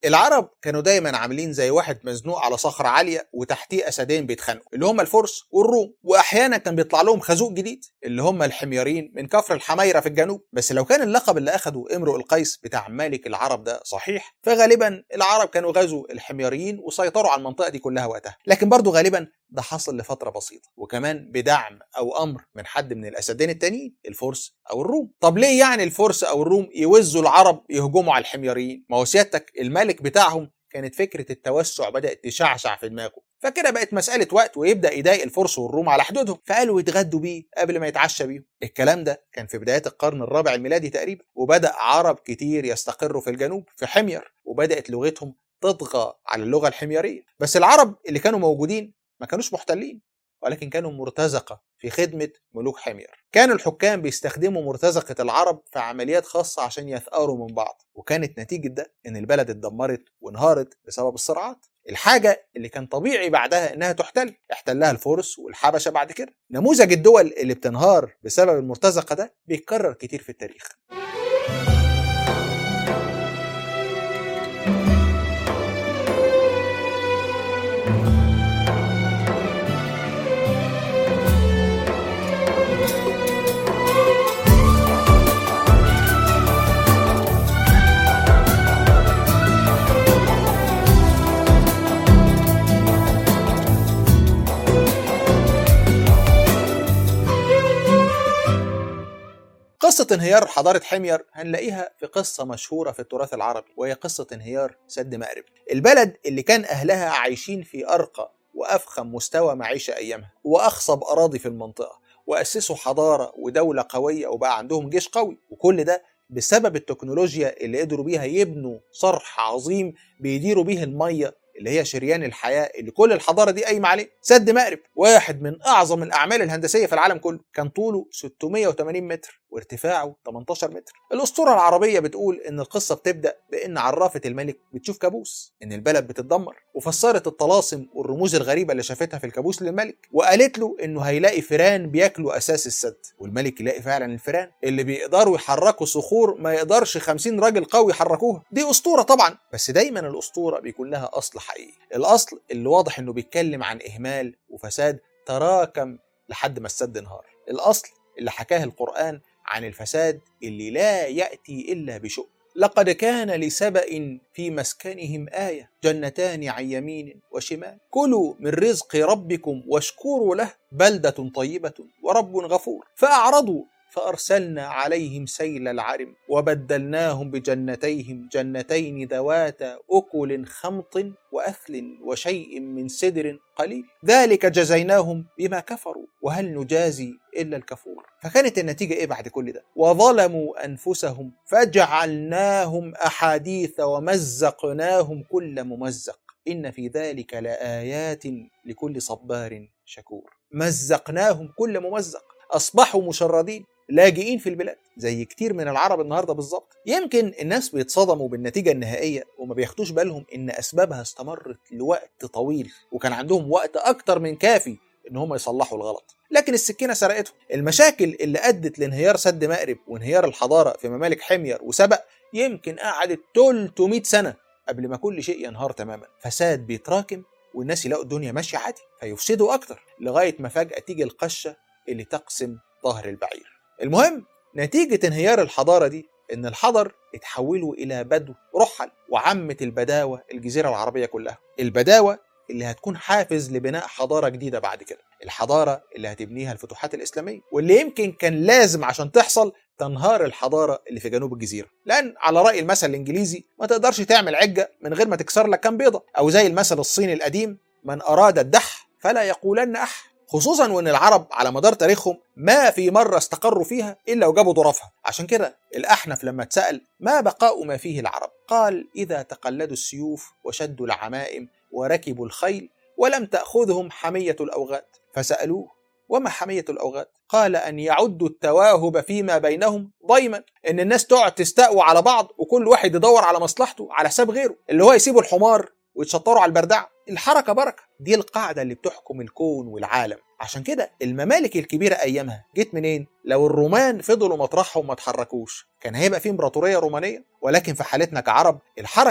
العرب كانوا دايما عاملين زي واحد مزنوق على صخرة عالية وتحتيه أسدين بيتخانقوا اللي هم الفرس والروم وأحيانا كان بيطلع لهم خازوق جديد اللي هم الحميريين من كفر الحميرة في الجنوب بس لو كان اللقب اللي أخده امرؤ القيس بتاع ملك العرب ده صحيح فغالبا العرب كانوا غزوا الحميريين وسيطروا على المنطقة دي كلها وقتها لكن برضو غالبا ده حصل لفترة بسيطة وكمان بدعم أو أمر من حد من الأسدين التانيين الفرس أو الروم طب ليه يعني الفرس أو الروم يوزوا العرب يهجموا على الحميريين ما هو سيادتك الملك بتاعهم كانت فكرة التوسع بدأت تشعشع في دماغه فكده بقت مسألة وقت ويبدأ يضايق الفرس والروم على حدودهم فقالوا يتغدوا بيه قبل ما يتعشى بيهم الكلام ده كان في بدايات القرن الرابع الميلادي تقريبا وبدأ عرب كتير يستقروا في الجنوب في حمير وبدأت لغتهم تطغى على اللغة الحميرية بس العرب اللي كانوا موجودين ما كانوش محتلين ولكن كانوا مرتزقة في خدمة ملوك حمير كانوا الحكام بيستخدموا مرتزقة العرب في عمليات خاصة عشان يثأروا من بعض وكانت نتيجة ده إن البلد اتدمرت وانهارت بسبب الصراعات الحاجة اللي كان طبيعي بعدها إنها تحتل احتلها الفرس والحبشة بعد كده نموذج الدول اللي بتنهار بسبب المرتزقة ده بيتكرر كتير في التاريخ قصة انهيار حضارة حمير هنلاقيها في قصة مشهورة في التراث العربي وهي قصة انهيار سد مأرب البلد اللي كان أهلها عايشين في أرقى وأفخم مستوى معيشة أيامها وأخصب أراضي في المنطقة وأسسوا حضارة ودولة قوية وبقى عندهم جيش قوي وكل ده بسبب التكنولوجيا اللي قدروا بيها يبنوا صرح عظيم بيديروا بيه المية اللي هي شريان الحياة اللي كل الحضارة دي قايمة عليه سد مأرب واحد من أعظم الأعمال الهندسية في العالم كله كان طوله 680 متر وارتفاعه 18 متر الأسطورة العربية بتقول إن القصة بتبدأ بإن عرافة الملك بتشوف كابوس إن البلد بتتدمر وفسرت الطلاسم والرموز الغريبة اللي شافتها في الكابوس للملك وقالت له إنه هيلاقي فيران بياكلوا أساس السد والملك يلاقي فعلا الفيران اللي بيقدروا يحركوا صخور ما يقدرش 50 راجل قوي يحركوها دي أسطورة طبعا بس دايما الأسطورة بيكون لها أصل حقيقي الأصل اللي واضح إنه بيتكلم عن إهمال وفساد تراكم لحد ما السد انهار الأصل اللي حكاه القرآن عن الفساد اللي لا يأتي إلا بشؤم لقد كان لسبأ في مسكنهم آية جنتان عن يمين وشمال كلوا من رزق ربكم واشكروا له بلدة طيبة ورب غفور فأعرضوا فأرسلنا عليهم سيل العرم وبدلناهم بجنتيهم جنتين ذواتا أكل خمط وأثل وشيء من سدر قليل ذلك جزيناهم بما كفروا وهل نجازي إلا الكفور فكانت النتيجة إيه بعد كل ده وظلموا أنفسهم فجعلناهم أحاديث ومزقناهم كل ممزق إن في ذلك لآيات لكل صبار شكور مزقناهم كل ممزق أصبحوا مشردين لاجئين في البلاد زي كتير من العرب النهارده بالظبط يمكن الناس بيتصدموا بالنتيجه النهائيه وما بياخدوش بالهم ان اسبابها استمرت لوقت طويل وكان عندهم وقت اكتر من كافي ان هم يصلحوا الغلط لكن السكينه سرقتهم المشاكل اللي ادت لانهيار سد مأرب وانهيار الحضاره في ممالك حمير وسبأ يمكن قعدت 300 سنه قبل ما كل شيء ينهار تماما فساد بيتراكم والناس يلاقوا الدنيا ماشيه عادي فيفسدوا اكتر لغايه ما فجاه تيجي القشه اللي تقسم ظهر البعير المهم نتيجة انهيار الحضارة دي إن الحضر اتحولوا إلى بدو رحل وعمت البداوة الجزيرة العربية كلها البداوة اللي هتكون حافز لبناء حضارة جديدة بعد كده الحضارة اللي هتبنيها الفتوحات الإسلامية واللي يمكن كان لازم عشان تحصل تنهار الحضارة اللي في جنوب الجزيرة لأن على رأي المثل الإنجليزي ما تقدرش تعمل عجة من غير ما تكسر لك كام بيضة أو زي المثل الصيني القديم من أراد الدح فلا يقولن أح خصوصا وان العرب على مدار تاريخهم ما في مره استقروا فيها الا وجابوا ظرافها عشان كده الاحنف لما اتسال ما بقاء ما فيه العرب قال اذا تقلدوا السيوف وشدوا العمائم وركبوا الخيل ولم تاخذهم حميه الاوغاد فسالوه وما حميه الاوغاد قال ان يعدوا التواهب فيما بينهم ضيما ان الناس تقعد تستقوى على بعض وكل واحد يدور على مصلحته على حساب غيره اللي هو يسيبوا الحمار ويتشطروا على البردعه الحركة بركة دي القاعدة اللي بتحكم الكون والعالم عشان كده الممالك الكبيرة أيامها جت منين؟ لو الرومان فضلوا مطرحهم ما اتحركوش كان هيبقى في امبراطورية رومانية ولكن في حالتنا كعرب الحركة دي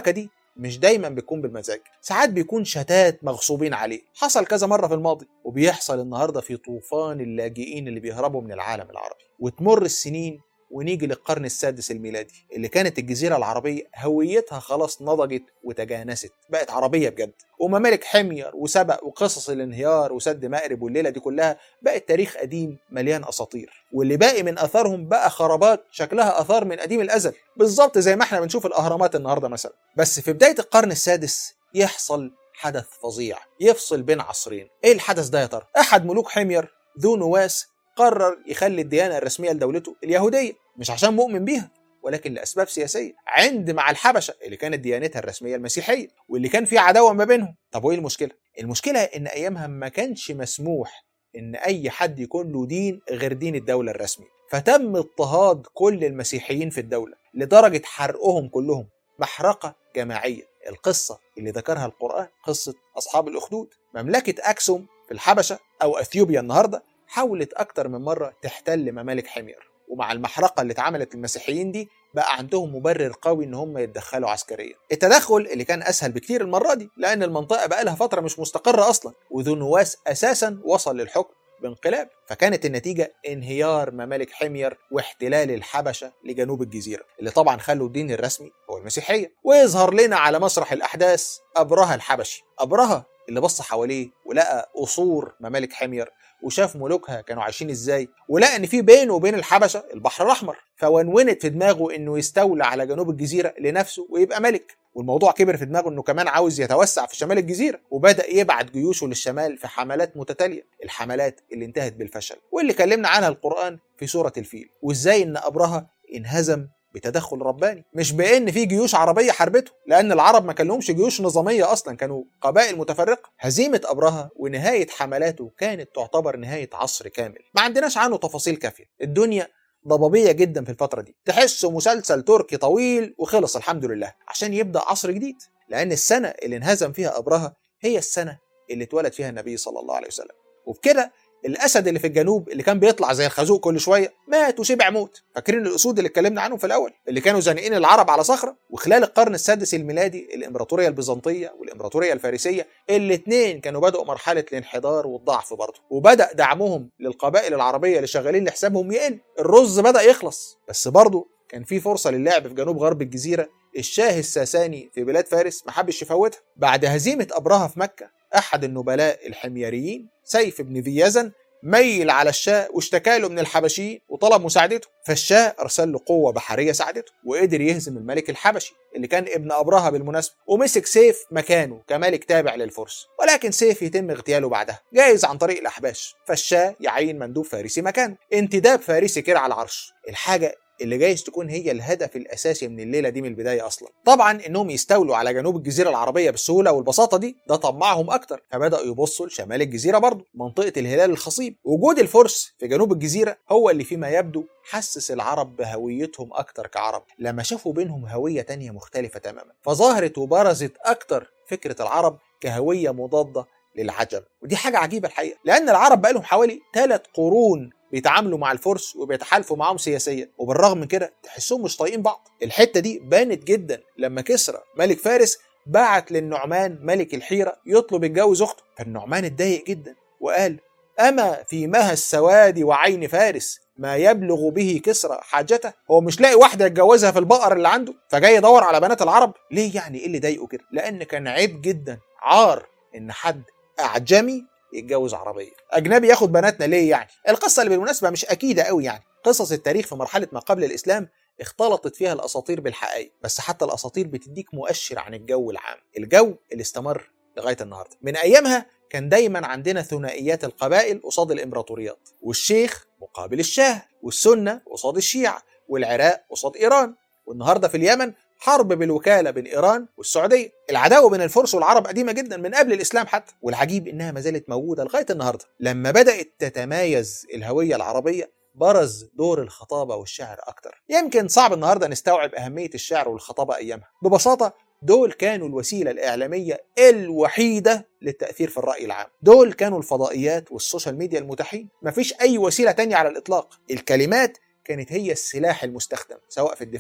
مش دايما بيكون بالمزاج ساعات بيكون شتات مغصوبين عليه حصل كذا مرة في الماضي وبيحصل النهاردة في طوفان اللاجئين اللي بيهربوا من العالم العربي وتمر السنين ونيجي للقرن السادس الميلادي اللي كانت الجزيرة العربية هويتها خلاص نضجت وتجانست بقت عربية بجد وممالك حمير وسبق وقصص الانهيار وسد مأرب والليلة دي كلها بقت تاريخ قديم مليان أساطير واللي باقي من أثارهم بقى خرابات شكلها أثار من قديم الأزل بالظبط زي ما احنا بنشوف الأهرامات النهاردة مثلا بس في بداية القرن السادس يحصل حدث فظيع يفصل بين عصرين ايه الحدث ده يا ترى احد ملوك حمير ذو نواس قرر يخلي الديانة الرسمية لدولته اليهودية مش عشان مؤمن بيها ولكن لأسباب سياسية عند مع الحبشة اللي كانت ديانتها الرسمية المسيحية واللي كان في عداوة ما بينهم طب وإيه المشكلة؟ المشكلة إن أيامها ما كانش مسموح إن أي حد يكون له دين غير دين الدولة الرسمي فتم اضطهاد كل المسيحيين في الدولة لدرجة حرقهم كلهم محرقة جماعية القصة اللي ذكرها القرآن قصة أصحاب الأخدود مملكة أكسوم في الحبشة أو أثيوبيا النهاردة حاولت أكتر من مرة تحتل ممالك حمير ومع المحرقة اللي اتعملت للمسيحيين دي بقى عندهم مبرر قوي ان هم يتدخلوا عسكريا التدخل اللي كان اسهل بكتير المرة دي لان المنطقة بقى لها فترة مش مستقرة اصلا وذو نواس اساسا وصل للحكم بانقلاب فكانت النتيجة انهيار ممالك حمير واحتلال الحبشة لجنوب الجزيرة اللي طبعا خلوا الدين الرسمي هو المسيحية ويظهر لنا على مسرح الأحداث أبرهة الحبشي أبرهة اللي بص حواليه ولقى قصور ممالك حمير وشاف ملوكها كانوا عايشين ازاي ولقى ان في بينه وبين الحبشه البحر الاحمر فونونت في دماغه انه يستولى على جنوب الجزيره لنفسه ويبقى ملك والموضوع كبر في دماغه انه كمان عاوز يتوسع في شمال الجزيره وبدا يبعت جيوشه للشمال في حملات متتاليه الحملات اللي انتهت بالفشل واللي كلمنا عنها القران في سوره الفيل وازاي ان ابرهه انهزم بتدخل رباني مش بان في جيوش عربيه حاربته لان العرب ما كان لهمش جيوش نظاميه اصلا كانوا قبائل متفرقه هزيمه ابرهه ونهايه حملاته كانت تعتبر نهايه عصر كامل ما عندناش عنه تفاصيل كافيه الدنيا ضبابية جدا في الفترة دي تحسه مسلسل تركي طويل وخلص الحمد لله عشان يبدأ عصر جديد لأن السنة اللي انهزم فيها أبرهة هي السنة اللي اتولد فيها النبي صلى الله عليه وسلم وبكده الاسد اللي في الجنوب اللي كان بيطلع زي الخازوق كل شويه مات وشبع موت فاكرين الاسود اللي اتكلمنا عنهم في الاول اللي كانوا زانقين العرب على صخره وخلال القرن السادس الميلادي الامبراطوريه البيزنطيه والامبراطوريه الفارسيه الاثنين كانوا بدأوا مرحله الانحدار والضعف برضه وبدا دعمهم للقبائل العربيه اللي شغالين لحسابهم يقل الرز بدا يخلص بس برضه كان في فرصه للعب في جنوب غرب الجزيره الشاه الساساني في بلاد فارس ما حبش يفوتها بعد هزيمه ابرهه في مكه احد النبلاء الحميريين سيف بن فيزن ميل على الشاه واشتكى له من الحبشيين وطلب مساعدته فالشاه ارسل له قوه بحريه ساعدته وقدر يهزم الملك الحبشي اللي كان ابن ابرهه بالمناسبه ومسك سيف مكانه كملك تابع للفرس ولكن سيف يتم اغتياله بعدها جايز عن طريق الاحباش فالشاه يعين مندوب فارسي مكانه انتداب فارسي كده على العرش الحاجه اللي جايز تكون هي الهدف الاساسي من الليله دي من البدايه اصلا طبعا انهم يستولوا على جنوب الجزيره العربيه بالسهوله والبساطه دي ده طمعهم اكتر فبداوا يبصوا لشمال الجزيره برضه منطقه الهلال الخصيب وجود الفرس في جنوب الجزيره هو اللي فيما يبدو حسس العرب بهويتهم اكتر كعرب لما شافوا بينهم هويه تانية مختلفه تماما فظهرت وبرزت اكتر فكره العرب كهويه مضاده للعجم ودي حاجة عجيبة الحقيقة لأن العرب بقى لهم حوالي ثلاث قرون بيتعاملوا مع الفرس وبيتحالفوا معاهم سياسيا وبالرغم من كده تحسهم مش طايقين بعض الحتة دي بانت جدا لما كسرى ملك فارس بعت للنعمان ملك الحيرة يطلب يتجوز أخته فالنعمان اتضايق جدا وقال أما في مها السواد وعين فارس ما يبلغ به كسرى حاجته هو مش لاقي واحده يتجوزها في البقر اللي عنده فجاي يدور على بنات العرب ليه يعني ايه اللي ضايقه كده لان كان عيب جدا عار ان حد اعجمي يتجوز عربيه اجنبي ياخد بناتنا ليه يعني القصه اللي بالمناسبه مش اكيده قوي يعني قصص التاريخ في مرحله ما قبل الاسلام اختلطت فيها الاساطير بالحقائق بس حتى الاساطير بتديك مؤشر عن الجو العام الجو اللي استمر لغايه النهارده من ايامها كان دايما عندنا ثنائيات القبائل قصاد الامبراطوريات والشيخ مقابل الشاه والسنه قصاد الشيعه والعراق قصاد ايران والنهارده في اليمن حرب بالوكالة بين إيران والسعودية العداوة بين الفرس والعرب قديمة جدا من قبل الإسلام حتى والعجيب إنها ما زالت موجودة لغاية النهاردة لما بدأت تتمايز الهوية العربية برز دور الخطابة والشعر أكتر يمكن صعب النهاردة نستوعب أهمية الشعر والخطابة أيامها ببساطة دول كانوا الوسيلة الإعلامية الوحيدة للتأثير في الرأي العام دول كانوا الفضائيات والسوشيال ميديا المتاحين مفيش أي وسيلة تانية على الإطلاق الكلمات كانت هي السلاح المستخدم سواء في الدفاع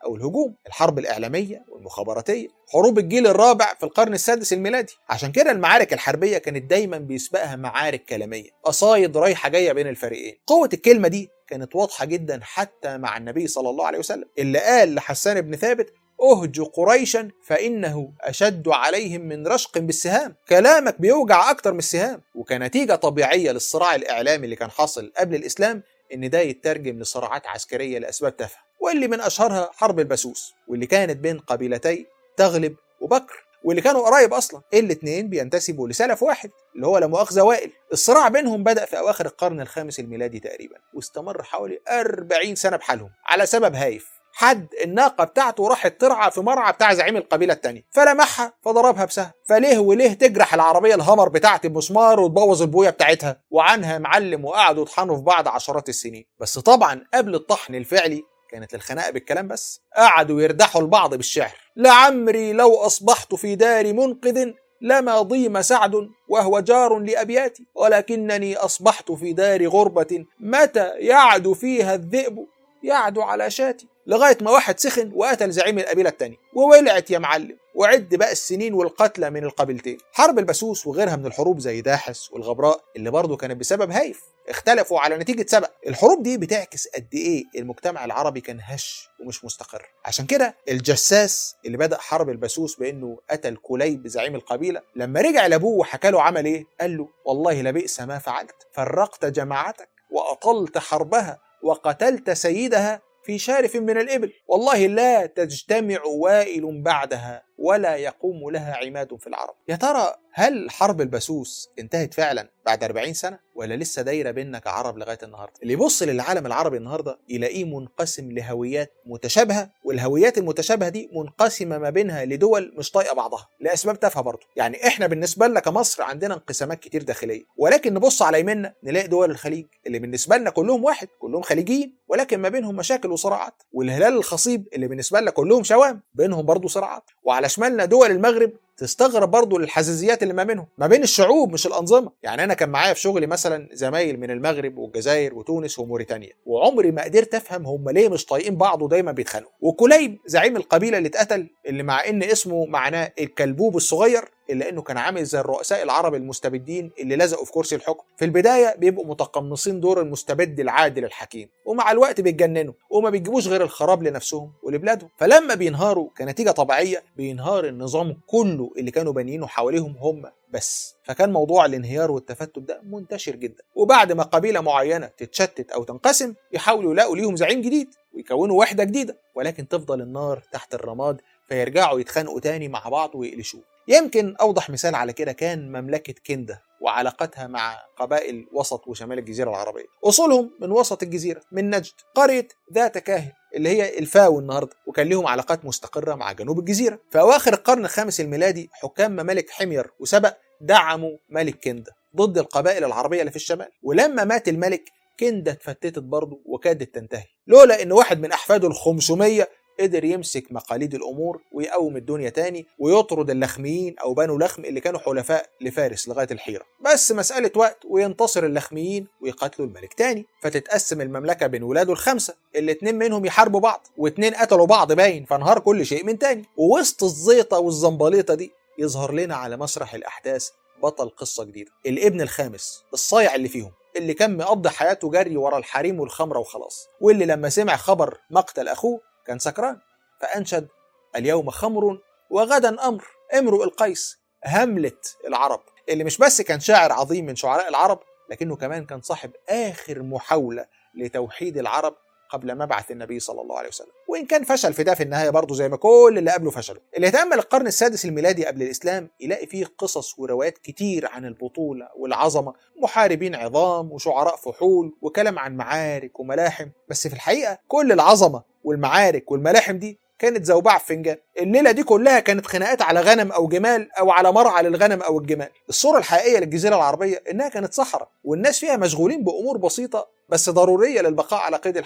أو الهجوم الحرب الإعلامية والمخابراتية حروب الجيل الرابع في القرن السادس الميلادي عشان كده المعارك الحربية كانت دايما بيسبقها معارك كلامية قصايد رايحة جاية بين الفريقين قوة الكلمة دي كانت واضحة جدا حتى مع النبي صلى الله عليه وسلم اللي قال لحسان بن ثابت اهج قريشا فإنه أشد عليهم من رشق بالسهام كلامك بيوجع أكتر من السهام وكنتيجة طبيعية للصراع الإعلامي اللي كان حاصل قبل الإسلام إن ده يترجم لصراعات عسكرية لأسباب تافهة واللي من أشهرها حرب البسوس واللي كانت بين قبيلتي تغلب وبكر واللي كانوا قرايب اصلا الاتنين بينتسبوا لسلف واحد اللي هو لا مؤاخذه وائل الصراع بينهم بدا في اواخر القرن الخامس الميلادي تقريبا واستمر حوالي 40 سنه بحالهم على سبب هايف حد الناقة بتاعته راحت ترعى في مرعى بتاع زعيم القبيلة التانية فلمحها فضربها بسهم فليه وليه تجرح العربية الهمر بتاعتي بمسمار وتبوظ البوية بتاعتها وعنها معلم وقعدوا يطحنوا في بعض عشرات السنين بس طبعا قبل الطحن الفعلي كانت الخناقة بالكلام بس قعدوا يردحوا البعض بالشعر لعمري لو أصبحت في دار منقذ لما ضيم سعد وهو جار لأبياتي ولكنني أصبحت في دار غربة متى يعدو فيها الذئب يعدو على شاتي لغاية ما واحد سخن وقتل زعيم القبيلة التانية وولعت يا معلم وعد بقى السنين والقتلى من القبيلتين حرب البسوس وغيرها من الحروب زي داحس والغبراء اللي برضه كانت بسبب هايف اختلفوا على نتيجة سبق الحروب دي بتعكس قد ايه المجتمع العربي كان هش ومش مستقر عشان كده الجساس اللي بدأ حرب البسوس بانه قتل كليب زعيم القبيلة لما رجع لابوه وحكى له عمل ايه قال له والله لبئس ما فعلت فرقت جماعتك وأطلت حربها وقتلت سيدها في شارف من الإبل والله لا تجتمع وائل بعدها ولا يقوم لها عماد في العرب يا ترى هل حرب البسوس انتهت فعلا بعد 40 سنة ولا لسه دايرة بيننا كعرب لغاية النهاردة اللي يبص للعالم العربي النهاردة يلاقيه منقسم لهويات متشابهة والهويات المتشابهة دي منقسمة ما بينها لدول مش طايقة بعضها لأسباب تافهة برضه يعني احنا بالنسبة لنا كمصر عندنا انقسامات كتير داخلية ولكن نبص على يمنا نلاقي دول الخليج اللي بالنسبة لنا كلهم واحد كلهم خليجيين ولكن ما بينهم مشاكل وصراعات والهلال الخصيب اللي بالنسبة لنا كلهم شوام بينهم برضه صراعات وعلى شمالنا دول المغرب تستغرب برضه للحزازيات اللي ما بينهم ما بين الشعوب مش الانظمه يعني انا كان معايا في شغلي مثلا زمايل من المغرب والجزائر وتونس وموريتانيا وعمري ما قدرت افهم هم ليه مش طايقين بعض ودايما بيتخانقوا وكليب زعيم القبيله اللي اتقتل اللي مع ان اسمه معناه الكلبوب الصغير الا انه كان عامل زي الرؤساء العرب المستبدين اللي لزقوا في كرسي الحكم في البدايه بيبقوا متقمصين دور المستبد العادل الحكيم ومع الوقت بيتجننوا وما بيجيبوش غير الخراب لنفسهم ولبلادهم فلما بينهاروا كنتيجه طبيعيه بينهار النظام كله اللي كانوا بانيينه حواليهم هم بس فكان موضوع الانهيار والتفتت ده منتشر جدا وبعد ما قبيله معينه تتشتت او تنقسم يحاولوا يلاقوا ليهم زعيم جديد ويكونوا وحده جديده ولكن تفضل النار تحت الرماد فيرجعوا يتخانقوا تاني مع بعض ويقلشوه يمكن أوضح مثال على كده كان مملكة كندا وعلاقتها مع قبائل وسط وشمال الجزيرة العربية أصولهم من وسط الجزيرة من نجد قرية ذات كاهل اللي هي الفاو النهارده وكان لهم علاقات مستقرة مع جنوب الجزيرة في أواخر القرن الخامس الميلادي حكام ممالك حمير وسبأ دعموا ملك كندا ضد القبائل العربية اللي في الشمال ولما مات الملك كندا اتفتتت برضه وكادت تنتهي لولا ان واحد من احفاده ال 500 قدر يمسك مقاليد الامور ويقوم الدنيا تاني ويطرد اللخميين او بنو لخم اللي كانوا حلفاء لفارس لغايه الحيره بس مساله وقت وينتصر اللخميين ويقاتلوا الملك تاني فتتقسم المملكه بين ولاده الخمسه اللي اتنين منهم يحاربوا بعض واتنين قتلوا بعض باين فانهار كل شيء من تاني ووسط الزيطه والزنبليطه دي يظهر لنا على مسرح الاحداث بطل قصه جديده الابن الخامس الصايع اللي فيهم اللي كان مقضي حياته جري ورا الحريم والخمره وخلاص واللي لما سمع خبر مقتل اخوه كان سكران فأنشد اليوم خمر وغدا أمر امرؤ القيس هملة العرب اللي مش بس كان شاعر عظيم من شعراء العرب لكنه كمان كان صاحب آخر محاولة لتوحيد العرب قبل مبعث النبي صلى الله عليه وسلم وإن كان فشل في ده في النهاية برضه زي ما كل اللي قبله فشلوا اللي يتأمل القرن السادس الميلادي قبل الإسلام يلاقي فيه قصص وروايات كتير عن البطولة والعظمة محاربين عظام وشعراء فحول وكلام عن معارك وملاحم بس في الحقيقة كل العظمة والمعارك والملاحم دي كانت زوبعة في فنجان الليلة دي كلها كانت خناقات على غنم أو جمال أو على مرعى للغنم أو الجمال الصورة الحقيقية للجزيرة العربية إنها كانت صحراء والناس فيها مشغولين بأمور بسيطة بس ضرورية للبقاء على قيد الحياة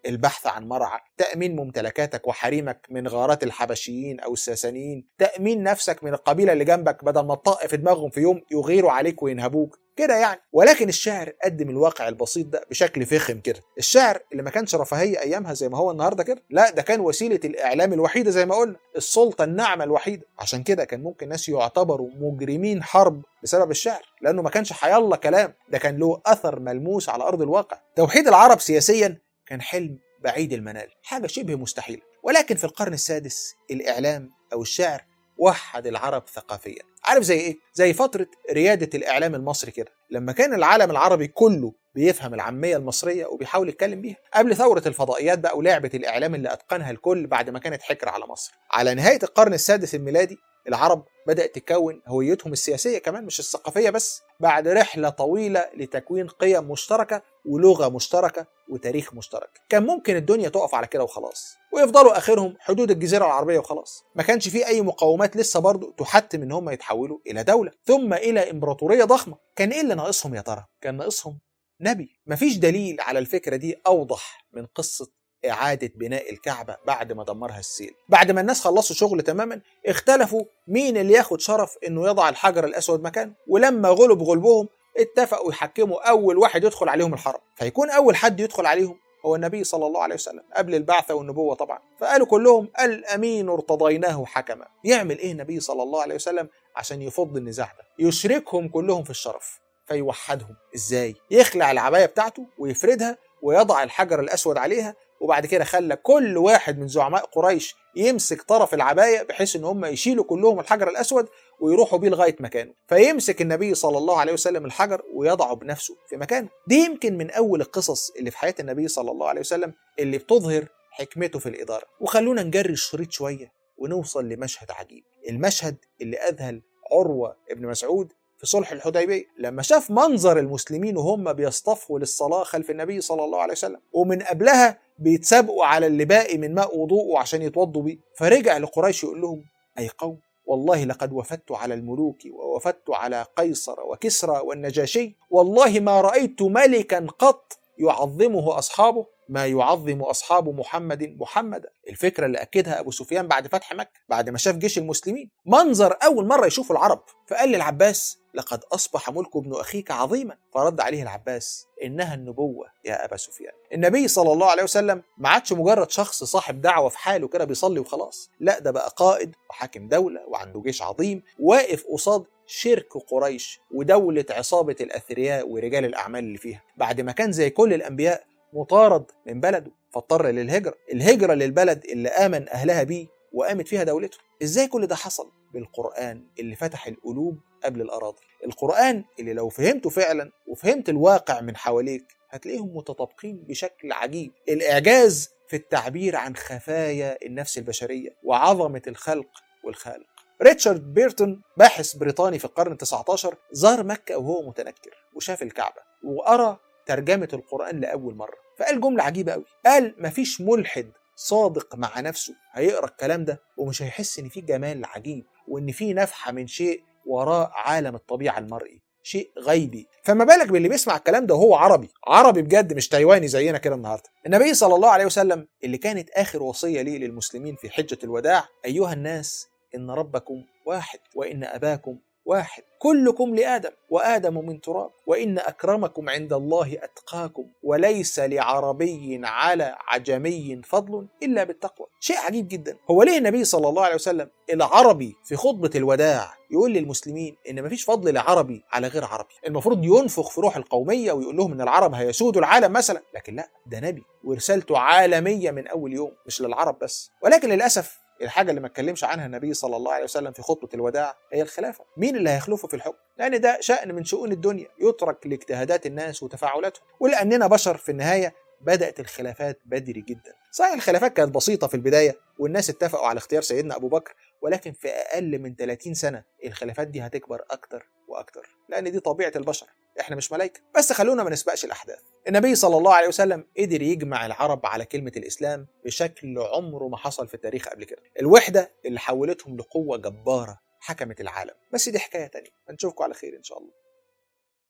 البحث عن مرعى تأمين ممتلكاتك وحريمك من غارات الحبشيين أو الساسانيين تأمين نفسك من القبيلة اللي جنبك بدل ما تطق في دماغهم في يوم يغيروا عليك وينهبوك كده يعني ولكن الشعر قدم الواقع البسيط ده بشكل فخم كده الشعر اللي ما كانش رفاهيه ايامها زي ما هو النهارده كده لا ده كان وسيله الاعلام الوحيده زي ما قلنا السلطه الناعمه الوحيده عشان كده كان ممكن ناس يعتبروا مجرمين حرب بسبب الشعر لانه ما كانش حيالله كلام ده كان له اثر ملموس على ارض الواقع توحيد العرب سياسيا كان حلم بعيد المنال حاجه شبه مستحيله ولكن في القرن السادس الاعلام او الشعر وحد العرب ثقافيا عارف زي ايه زي فتره رياده الاعلام المصري كده لما كان العالم العربي كله بيفهم العاميه المصريه وبيحاول يتكلم بيها قبل ثوره الفضائيات بقى ولعبه الاعلام اللي اتقنها الكل بعد ما كانت حكر على مصر على نهايه القرن السادس الميلادي العرب بدأت تكون هويتهم السياسية كمان مش الثقافية بس بعد رحلة طويلة لتكوين قيم مشتركة ولغة مشتركة وتاريخ مشترك كان ممكن الدنيا تقف على كده وخلاص ويفضلوا آخرهم حدود الجزيرة العربية وخلاص ما كانش فيه أي مقاومات لسه برضه تحتم إن هم يتحولوا إلى دولة ثم إلى إمبراطورية ضخمة كان إيه اللي ناقصهم يا ترى؟ كان ناقصهم نبي مفيش دليل على الفكرة دي أوضح من قصة إعادة بناء الكعبة بعد ما دمرها السيل بعد ما الناس خلصوا شغل تماما اختلفوا مين اللي ياخد شرف انه يضع الحجر الاسود مكانه ولما غلب غلبهم اتفقوا يحكموا اول واحد يدخل عليهم الحرم فيكون اول حد يدخل عليهم هو النبي صلى الله عليه وسلم قبل البعثة والنبوة طبعا فقالوا كلهم الأمين ارتضيناه حكما يعمل إيه النبي صلى الله عليه وسلم عشان يفض النزاع ده يشركهم كلهم في الشرف فيوحدهم ازاي يخلع العباية بتاعته ويفردها ويضع الحجر الأسود عليها وبعد كده خلى كل واحد من زعماء قريش يمسك طرف العبايه بحيث ان هم يشيلوا كلهم الحجر الاسود ويروحوا بيه لغايه مكانه فيمسك النبي صلى الله عليه وسلم الحجر ويضعه بنفسه في مكانه دي يمكن من اول القصص اللي في حياه النبي صلى الله عليه وسلم اللي بتظهر حكمته في الاداره وخلونا نجري الشريط شويه ونوصل لمشهد عجيب المشهد اللي اذهل عروه ابن مسعود في صلح الحديبية لما شاف منظر المسلمين وهم بيصطفوا للصلاة خلف النبي صلى الله عليه وسلم ومن قبلها بيتسابقوا على اللي باقي من ماء وضوءه عشان يتوضوا بيه فرجع لقريش يقول لهم أي قوم والله لقد وفدت على الملوك ووفدت على قيصر وكسرى والنجاشي والله ما رأيت ملكا قط يعظمه أصحابه ما يعظم أصحاب محمد محمدا الفكرة اللي أكدها أبو سفيان بعد فتح مكة بعد ما شاف جيش المسلمين منظر أول مرة يشوفه العرب فقال للعباس لقد أصبح ملك ابن أخيك عظيما فرد عليه العباس إنها النبوة يا أبا سفيان النبي صلى الله عليه وسلم ما عادش مجرد شخص صاحب دعوة في حاله كده بيصلي وخلاص لا ده بقى قائد وحاكم دولة وعنده جيش عظيم واقف قصاد شرك قريش ودولة عصابة الأثرياء ورجال الأعمال اللي فيها بعد ما كان زي كل الأنبياء مطارد من بلده فاضطر للهجرة الهجرة للبلد اللي آمن أهلها بيه وقامت فيها دولته إزاي كل ده حصل بالقرآن اللي فتح القلوب قبل الأراضي القرآن اللي لو فهمته فعلا وفهمت الواقع من حواليك هتلاقيهم متطابقين بشكل عجيب الإعجاز في التعبير عن خفايا النفس البشرية وعظمة الخلق والخالق ريتشارد بيرتون باحث بريطاني في القرن ال19 زار مكة وهو متنكر وشاف الكعبة وقرأ ترجمة القرآن لأول مرة فقال جملة عجيبة قوي قال مفيش ملحد صادق مع نفسه هيقرا الكلام ده ومش هيحس ان في جمال عجيب وان في نفحه من شيء وراء عالم الطبيعه المرئي شيء غيبي فما بالك باللي بيسمع الكلام ده وهو عربي عربي بجد مش تايواني زينا كده النهارده النبي صلى الله عليه وسلم اللي كانت اخر وصيه ليه للمسلمين في حجه الوداع ايها الناس ان ربكم واحد وان اباكم واحد كلكم لآدم وآدم من تراب وإن أكرمكم عند الله أتقاكم وليس لعربي على عجمي فضل إلا بالتقوى شيء عجيب جدا هو ليه النبي صلى الله عليه وسلم العربي في خطبة الوداع يقول للمسلمين إن مفيش فضل لعربي على غير عربي المفروض ينفخ في روح القومية ويقول لهم إن العرب هيسودوا العالم مثلا لكن لا ده نبي ورسالته عالمية من أول يوم مش للعرب بس ولكن للأسف الحاجه اللي ما اتكلمش عنها النبي صلى الله عليه وسلم في خطبه الوداع هي الخلافه مين اللي هيخلفه في الحكم لان ده شان من شؤون الدنيا يترك لاجتهادات الناس وتفاعلاتهم ولاننا بشر في النهايه بدات الخلافات بدري جدا صحيح الخلافات كانت بسيطه في البدايه والناس اتفقوا على اختيار سيدنا ابو بكر ولكن في اقل من 30 سنه الخلافات دي هتكبر اكتر واكتر لان دي طبيعه البشر احنا مش ملائكه بس خلونا ما نسبقش الاحداث النبي صلى الله عليه وسلم قدر يجمع العرب على كلمه الاسلام بشكل عمره ما حصل في التاريخ قبل كده الوحده اللي حولتهم لقوه جباره حكمت العالم بس دي حكايه تانية نشوفكم على خير ان شاء الله